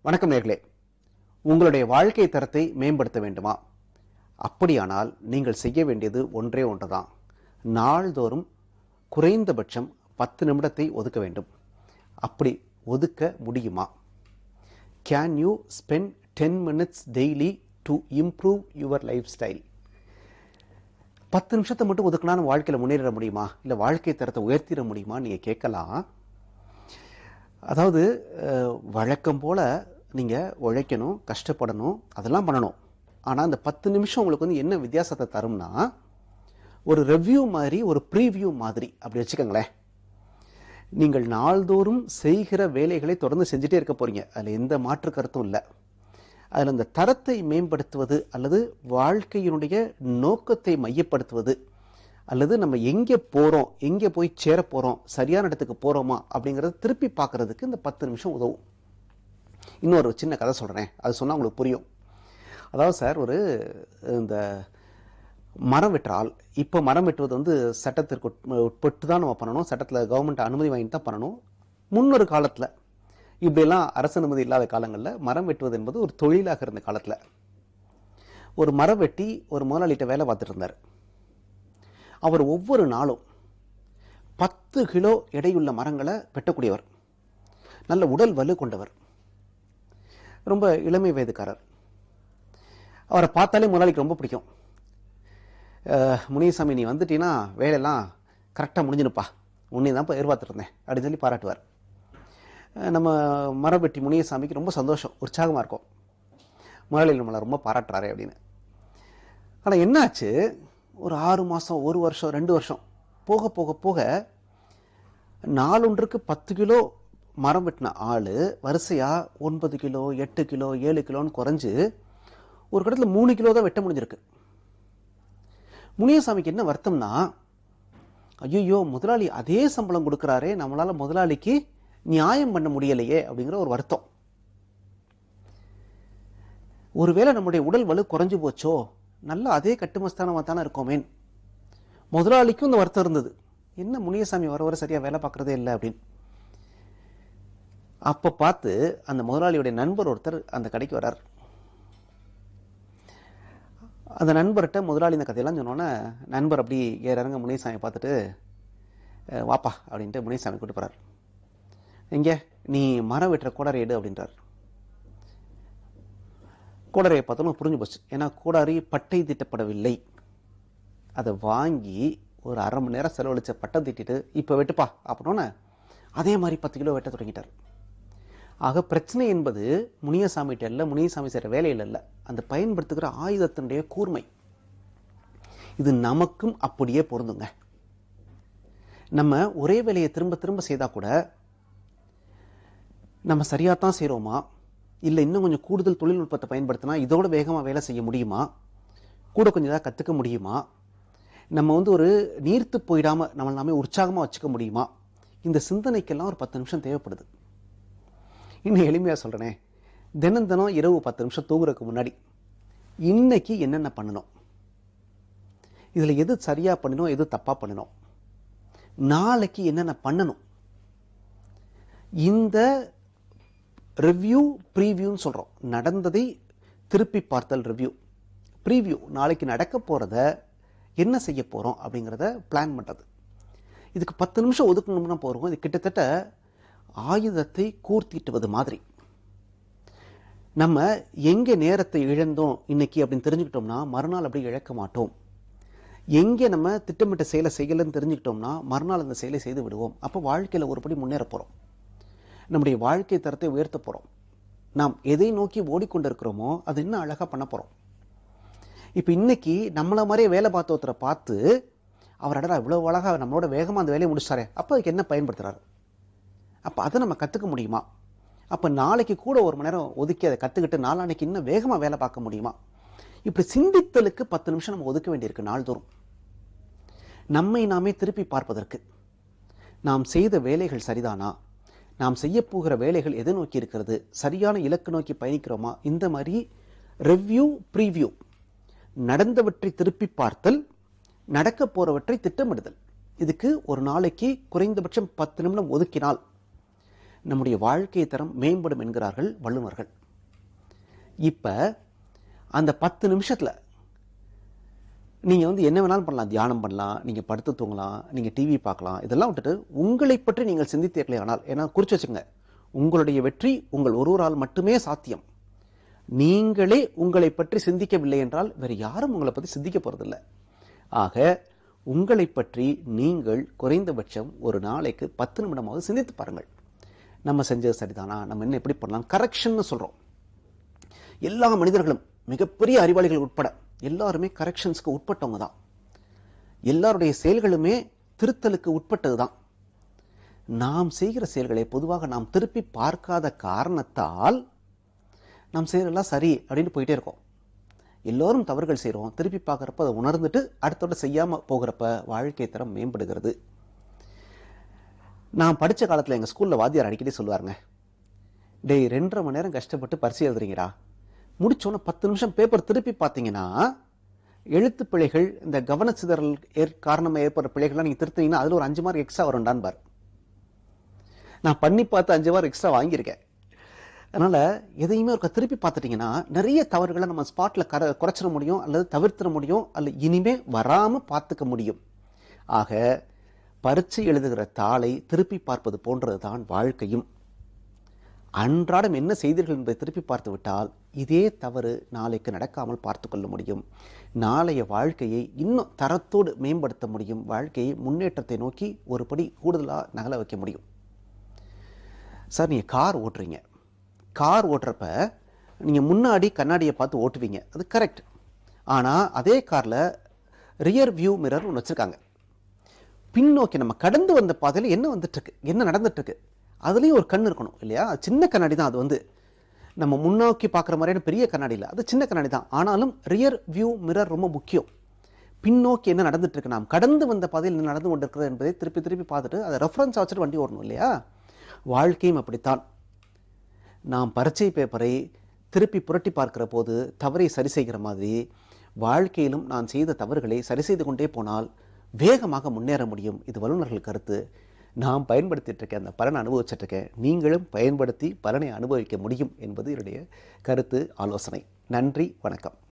வணக்கம் நேர்களே உங்களுடைய வாழ்க்கை தரத்தை மேம்படுத்த வேண்டுமா அப்படியானால் நீங்கள் செய்ய வேண்டியது ஒன்றே ஒன்றுதான் நாள்தோறும் குறைந்தபட்சம் பத்து நிமிடத்தை ஒதுக்க வேண்டும் அப்படி ஒதுக்க முடியுமா can you spend ten minutes daily to improve your lifestyle பத்து நிமிஷத்தை மட்டும் ஒதுக்குனா நம்ம வாழ்க்கையில் முன்னேற முடியுமா இல்லை வாழ்க்கை தரத்தை உயர்த்திட முடியுமா நீங்கள் கேட்கலாம் அதாவது அஹ், வழக்கம் போல் நீங்கள் உழைக்கணும் கஷ்டப்படணும் அதெல்லாம் பண்ணணும் ஆனால் அந்த பத்து நிமிஷம் உங்களுக்கு வந்து என்ன வித்தியாசத்தை தரும்னா ஒரு ரெவ்யூ மாதிரி ஒரு ப்ரீவியூ மாதிரி அப்படி வச்சுக்கோங்களேன் நீங்கள் நாள்தோறும் செய்கிற வேலைகளை தொடர்ந்து செஞ்சுட்டே இருக்க போறீங்க அதில் எந்த மாற்று கருத்தும் இல்லை அதில் அந்த தரத்தை மேம்படுத்துவது அல்லது வாழ்க்கையினுடைய நோக்கத்தை மையப்படுத்துவது அல்லது நம்ம எங்கே போகிறோம் எங்கே போய் சேர போகிறோம் சரியான இடத்துக்கு போகிறோமா அப்படிங்கிறத திருப்பி பார்க்கறதுக்கு இந்த பத்து நிமிஷம் உதவும் இன்னொரு சின்ன கதை சொல்கிறேன் அது சொன்னால் உங்களுக்கு புரியும் அதாவது சார் ஒரு இந்த மரம் வெட்டுற ஆள் இப்போ மரம் வெட்டுவது வந்து சட்டத்திற்கு உட்ப- உட்பட்டு தான் நம்ம பண்ணணும் சட்டத்தில் கவர்மெண்ட் அனுமதி வாங்கி தான் பண்ணணும் முன்னொரு காலத்தில் இப்படியெல்லாம் அரசு அனுமதி இல்லாத காலங்களில் மரம் வெட்டுவது என்பது ஒரு தொழிலாக இருந்த காலத்தில் ஒரு மரம் வெட்டி ஒரு முதலாளிகிட்ட வேலை பார்த்துட்டு இருந்தார் அவர் ஒவ்வொரு நாளும் பத்து கிலோ எடையுள்ள மரங்களை வெட்டக்கூடியவர் நல்ல உடல் வலு கொண்டவர் ரொம்ப இளமை வயதுக்காரர் அவரை பார்த்தாலே முதலாளிக்கு ரொம்ப பிடிக்கும் அஹ், முனியசாமி நீ வந்துட்டீன்னா வேலையெல்லாம் கரெக்டாக முடிஞ்சுனுப்பா உன்னை தான் இப்போ எதிர்பார்த்துட்டு இருந்தேன் அப்படின்னு சொல்லி பாராட்டுவார் அஹ், நம்ம மரவெட்டி முனியசாமிக்கு ரொம்ப சந்தோஷம் உற்சாகமாக இருக்கும் முதலாளி நம்மளை ரொம்ப பாராட்டுறாரே அப்படின்னு ஆனால் என்னாச்சு ஒரு ஆறு மாதம் ஒரு வருஷம் ரெண்டு வருஷம் போக போக போக நாளொன்றுக்கு பத்து கிலோ மரம் வெட்டின ஆள் வரிசையாக ஒன்பது கிலோ எட்டு கிலோ ஏழு கிலோன்னு குறைஞ்சு ஒரு கடத்தில் மூணு கிலோ தான் வெட்ட முடிஞ்சிருக்கு முனியசாமிக்கு என்ன வருத்தம்னா ஐயோ முதலாளி அதே சம்பளம் கொடுக்குறாரே நம்மளால முதலாளிக்கு நியாயம் பண்ண முடியலையே அப்படிங்கிற ஒரு வருத்தம் ஒருவேளை நம்முடைய உடல் வலு குறைஞ்சு போச்சோ நல்லா அதே கட்டுமஸ்தானமாக தானே இருக்கோமேன் முதலாளிக்கும் இந்த வருத்தம் இருந்தது என்ன முனியசாமி வர வர சரியா வேலை பார்க்கறதே இல்லை அப்படின்னு அப்ப பார்த்து அந்த முதலாளியுடைய நண்பர் ஒருத்தர் அந்த கடைக்கு வரார் அந்த நண்பர்கிட்ட முதலாளி இந்த கதையெல்லாம் சொன்னோன்னே நண்பர் அப்படி ஏற இறங்க முனியசாமி பார்த்துட்டு "அஹ், வாப்பா அப்படின்ட்டு முனியசாமி கூட்டு போறார் எங்க நீ மரம் வெட்டுற கோடாரி எடு அப்படின்றார் கோடாரியை பார்த்தோன்னு புரிஞ்சு போச்சு ஏன்னா கோடாரி பட்டை தீட்டப்படவில்லை அதை வாங்கி ஒரு அரை மணி நேரம் செலவழிச்ச பட்டம் தீட்டிட்டு இப்போ வெட்டுப்பா அப்படின்னோன்னே அதே மாதிரி பத்து கிலோ வெட்ட தொடங்கிட்டார் ஆக பிரச்சனை என்பது முனியசாமிகிட்ட இல்லை முனியசாமி செய்கிற வேலையில் இல்லை அந்த பயன்படுத்துகிற ஆயுதத்தினுடைய கூர்மை இது நமக்கும் அப்படியே பொருந்துங்க நம்ம ஒரே வேலையை திரும்ப திரும்ப செய்தால் கூட நம்ம சரியாக தான் செய்கிறோமா இல்லை இன்னும் கொஞ்சம் கூடுதல் தொழில்நுட்பத்தை பயன்படுத்தினா இதோட வேகமாக வேலை செய்ய முடியுமா கூட கொஞ்சம் ஏதாவது கற்றுக்க முடியுமா நம்ம வந்து ஒரு நீர்த்து போயிடாமல் நம்ம நாமே உற்சாகமாக வச்சுக்க முடியுமா இந்த சிந்தனைக்கெல்லாம் ஒரு பத்து நிமிஷம் தேவைப்படுது இன்னும் எளிமையாக சொல்கிறேனே தினம் தினம் இரவு பத்து நிமிஷம் தூங்குறதுக்கு முன்னாடி இன்னைக்கு என்னென்ன பண்ணணும் இதில் எது சரியாக பண்ணணும் எது தப்பாக பண்ணணும் நாளைக்கு என்னென்ன பண்ணணும் இந்த ரிவ்யூ ப்ரீவியூன்னு சொல்கிறோம் நடந்ததை திருப்பி பார்த்தல் ரிவ்யூ ப்ரீவியூ நாளைக்கு நடக்க போகிறத என்ன செய்ய போகிறோம் அப்படிங்கிறத பிளான் பண்ணுறது இதுக்கு பத்து நிமிஷம் ஒதுக்கணும்னா போகிறோம் இது கிட்டத்தட்ட ஆயுதத்தை கூர்த்திட்டுவது மாதிரி நம்ம எங்கே நேரத்தை இழந்தோம் இன்னைக்கு அப்படின்னு தெரிஞ்சுக்கிட்டோம்னா மறுநாள் அப்படி இழக்க மாட்டோம் எங்கே நம்ம திட்டமிட்ட செயலை செய்யலைன்னு தெரிஞ்சுக்கிட்டோம்னா மறுநாள் அந்த செயலை செய்து விடுவோம் அப்போ வாழ்க்கையில் ஒருபடி முன்னேற போகிறோம் நம்முடைய வாழ்க்கை தரத்தை உயர்த்த போகிறோம் நாம் எதை நோக்கி ஓடிக்கொண்டிருக்கிறோமோ அது இன்னும் அழகாக பண்ண போகிறோம் இப்போ இன்னைக்கு நம்மள மாதிரியே வேலை பார்த்த ஒருத்தரை பார்த்து அவர் அடடா இவ்வளோ அழகாக நம்மளோட வேகமாக அந்த வேலையை முடிச்சாரே அப்போ அதுக்கு என்ன பயன்படுத்துறாரு அப்போ அதை நம்ம கற்றுக்க முடியுமா அப்போ நாளைக்கு கூட ஒரு மணி நேரம் ஒதுக்கி அதை கற்றுக்கிட்டு நாளான்னைக்கு இன்னும் வேகமாக வேலை பார்க்க முடியுமா இப்படி சிந்தித்தலுக்கு பத்து நிமிஷம் நம்ம ஒதுக்க வேண்டியிருக்கு நாள்தோறும் நம்மை நாமே திருப்பி பார்ப்பதற்கு நாம் செய்த வேலைகள் சரிதானா நாம் செய்யப் போகிற வேலைகள் எதை நோக்கி இருக்கிறது சரியான இலக்கு நோக்கி பயணிக்கிறோமா இந்த மாதிரி ரிவ்யூ ப்ரீவியூ நடந்தவற்றை திருப்பி பார்த்தல் நடக்க போறவற்றை திட்டமிடுதல் இதுக்கு ஒரு நாளைக்கு குறைந்தபட்சம் பத்து நிமிடம் ஒதுக்கினால் நம்முடைய வாழ்க்கை தரம் மேம்படும் என்கிறார்கள் வல்லுநர்கள் இப்போ அந்த பத்து நிமிஷத்தில் நீங்கள் வந்து என்ன வேணாலும் பண்ணலாம் தியானம் பண்ணலாம் நீங்கள் படுத்து தூங்கலாம் நீங்கள் டிவி பார்க்கலாம் இதெல்லாம் விட்டுட்டு உங்களை பற்றி நீங்கள் சிந்தித்தீர்களே ஆனால் ஏன்னா குறித்து வச்சுங்க உங்களுடைய வெற்றி உங்கள் ஒருவரால் மட்டுமே சாத்தியம் நீங்களே உங்களை பற்றி சிந்திக்கவில்லை என்றால் வேறு யாரும் உங்களை பற்றி சிந்திக்க போகிறதில்ல ஆக உங்களை பற்றி நீங்கள் குறைந்தபட்சம் ஒரு நாளைக்கு பத்து நிமிடமாவது சிந்தித்து பாருங்கள் நம்ம செஞ்சது சரிதானா நம்ம என்ன எப்படி பண்ணலாம் கரெக்ஷன்னு சொல்கிறோம் எல்லா மனிதர்களும் மிகப்பெரிய அறிவாளிகள் உட்பட எல்லாருமே கரெக்ஷன்ஸ்க்கு உட்பட்டவங்க தான் எல்லாருடைய செயல்களுமே திருத்தலுக்கு உட்பட்டது தான் நாம் செய்கிற செயல்களை பொதுவாக நாம் திருப்பி பார்க்காத காரணத்தால் நாம் செய்கிறதெல்லாம் சரி அப்படின்னு போயிட்டே இருக்கோம் எல்லோரும் தவறுகள் செய்கிறோம் திருப்பி பார்க்குறப்ப அதை உணர்ந்துட்டு அடுத்தோட செய்யாமல் போகிறப்ப வாழ்க்கை தரம் மேம்படுகிறது நான் படித்த காலத்தில் எங்கள் ஸ்கூலில் வாத்தியார் அடிக்கடி சொல்லுவாருங்க டேய் ரெண்டரை மணி நேரம் கஷ்டப்பட்டு பரிசு எழுதுறீங்கடா முடிச்சோன்னே பத்து நிமிஷம் பேப்பர் திருப்பி பார்த்தீங்கன்னா எழுத்து பிழைகள் இந்த கவனச்சிதறல் ஏற் காரணமாக ஏற்படுற பிழைகள்லாம் நீங்கள் திருத்தினீங்கன்னா அதில் ஒரு அஞ்சு மார்க் எக்ஸ்ட்ரா வரும்டான்னு பார் நான் பண்ணி பார்த்து அஞ்சு மார்க் எக்ஸ்ட்ரா வாங்கியிருக்கேன் அதனால் எதையுமே ஒரு திருப்பி பார்த்துட்டிங்கன்னா நிறைய தவறுகளை நம்ம ஸ்பாட்டில் கர குறைச்சிட முடியும் அல்லது தவிர்த்திட முடியும் அல்லது இனிமே வராமல் பார்த்துக்க முடியும் ஆக பரீட்சை எழுதுகிற தாளை திருப்பி பார்ப்பது போன்றது தான் வாழ்க்கையும் அன்றாடம் என்ன செய்தீர்கள் என்பதை திருப்பி பார்த்து விட்டால் இதே தவறு நாளைக்கு நடக்காமல் பார்த்து கொள்ள முடியும் நாளைய வாழ்க்கையை இன்னும் தரத்தோடு மேம்படுத்த முடியும் வாழ்க்கையை முன்னேற்றத்தை நோக்கி ஒரு படி கூடுதலாக நகல வைக்க முடியும் சார் நீங்கள் கார் ஓட்டுறீங்க கார் ஓட்டுறப்ப நீங்கள் முன்னாடி கண்ணாடியை பார்த்து ஓட்டுவீங்க அது கரெக்ட் ஆனால் அதே காரில் ரியர் வியூ மிரர் ஒன்று வச்சுருக்காங்க பின்னோக்கி நம்ம கடந்து வந்த பாதையில் என்ன வந்துட்டுருக்கு என்ன நடந்துட்டுருக்கு அதுலேயும் ஒரு கண் இருக்கணும் இல்லையா அது சின்ன கண்ணாடி தான் அது வந்து நம்ம முன்னோக்கி பார்க்குற மாதிரியான பெரிய கண்ணாடி இல்லை அது சின்ன கண்ணாடி தான் ஆனாலும் ரியர் வியூ மிரர் ரொம்ப முக்கியம் பின்னோக்கி என்ன நடந்துட்டு இருக்கு நாம் கடந்து வந்த பாதையில் என்ன நடந்து கொண்டிருக்கிறது என்பதை திருப்பி திருப்பி பார்த்துட்டு அதை ரெஃபரன்ஸ் வச்சுட்டு வண்டி ஓடணும் இல்லையா வாழ்க்கையும் அப்படித்தான் நாம் பரீட்சை பேப்பரை திருப்பி புரட்டி பார்க்கிற போது தவறை சரி செய்கிற மாதிரி வாழ்க்கையிலும் நான் செய்த தவறுகளை சரி செய்து கொண்டே போனால் வேகமாக முன்னேற முடியும் இது வல்லுநர்கள் கருத்து நாம் பயன்படுத்திட்டு இருக்கேன் அந்த பலனை அனுபவிச்சுட்டு இருக்கேன் நீங்களும் பயன்படுத்தி பலனை அனுபவிக்க முடியும் என்பது என்னுடைய கருத்து ஆலோசனை நன்றி வணக்கம்